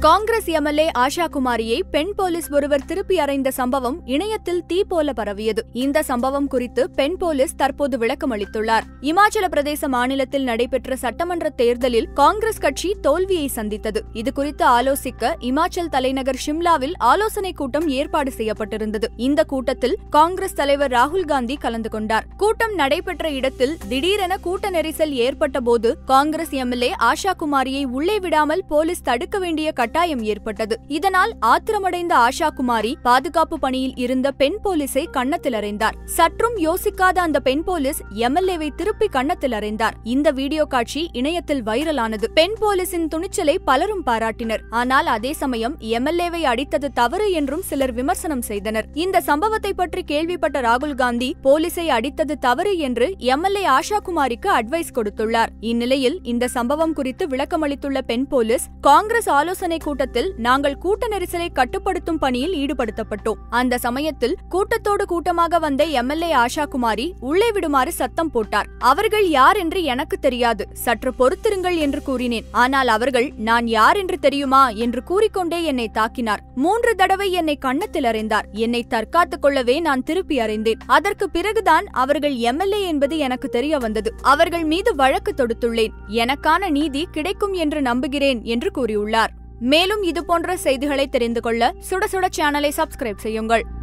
Congress MLA Asha குமாரியை பெண் police ஒருவர் திருப்பி அறைந்த சம்பவம் இணையத்தில் தீ போல பரவியது இந்த சம்பவம் குறித்து பெண் போலீஸ் தற்போது விளக்கம் அளித்துள்ளார் இமாச்சல பிரதேச மாநிலத்தில் நடைபெற்ற சட்டமன்ற தேர்தலில் காங்கிரஸ் கட்சி தோல்வியை சந்தித்தது இதுகுறித்து ஆலோசிக்க இமாச்சல் தலைநகர் ஷிம்லாவில் ஆலோசனைக் கூட்டம் ஏற்பாடு செய்யப்பட்டிருந்தது இந்த கூட்டத்தில் காங்கிரஸ் தலைவர் ராகுல் காந்தி கலந்து கொண்டார் கூட்டம் நடைபெற்ற இடத்தில் திடீரென கூட்ட நெரிசல் ஏற்பட்ட போது காங்கிரஸ் எம்எல்ஏ ஆஷா குமாரியை உள்ளே விடாமல் போலீஸ் தடுக்க வேண்டிய கட்டாயம் ஏற்பட்டது இதனால் ஆத்திரமடைந்த ஆஷா குமாரி பாதுகாப்பு பணியில் இருந்த பெண் போலீஸை கன்னத்தில் அறைந்தார் சற்றும் யோசிக்காத அந்த பெண் போலீஸ் எம்எல்ஏவை திருப்பி கன்னத்தில் அறைந்தார் இந்த வீடியோ காட்சி இணையத்தில் வைரலானது பெண் போலீசின் துணிச்சலை பலரும் பாராட்டினர் ஆனால் அதே சமயம் எம்எல்ஏவை அடித்தது தவறு என்றும் சிலர் விமர்சனம் செய்தனர் இந்த சம்பவத்தை பற்றி கேள்விப்பட்ட ராகுல் காந்தி போலீஸை அடித்தது தவறு என்று எம்எல்ஏ ஆஷா குமாரிக்கு அட்வைஸ் கொடுத்துள்ளார் இந்நிலையில் இந்த சம்பவம் குறித்து விளக்கமளித்துள்ள பெண் போலீஸ் காங்கிரஸ் ஆலோசனை கூட்டத்தில் நாங்கள் கூட்ட நெரிசலை கட்டுப்படுத்தும் பணியில் ஈடுபடுத்தப்பட்டோம் அந்த சமயத்தில் கூட்டத்தோடு கூட்டமாக வந்த எம்எல்ஏ ஆஷா குமாரி உள்ளே விடுமாறு சத்தம் போட்டார் அவர்கள் யார் என்று எனக்கு தெரியாது சற்று பொறுத்திருங்கள் என்று கூறினேன் ஆனால் அவர்கள் நான் யார் என்று தெரியுமா என்று கூறிக்கொண்டே என்னை தாக்கினார் மூன்று தடவை என்னை கன்னத்தில் அறைந்தார் என்னை தற்காத்துக் கொள்ளவே நான் திருப்பி அறைந்தேன் அதற்கு பிறகுதான் அவர்கள் எம்எல்ஏ என்பது எனக்கு தெரிய வந்தது அவர்கள் மீது வழக்கு தொடுத்துள்ளேன் எனக்கான நீதி கிடைக்கும் என்று நம்புகிறேன் என்று கூறியுள்ளார் மேலும் இதுபோன்ற செய்திகளை தெரிந்து கொள்ள சுட சுட சேனலை சப்ஸ்கிரைப் செய்யுங்கள்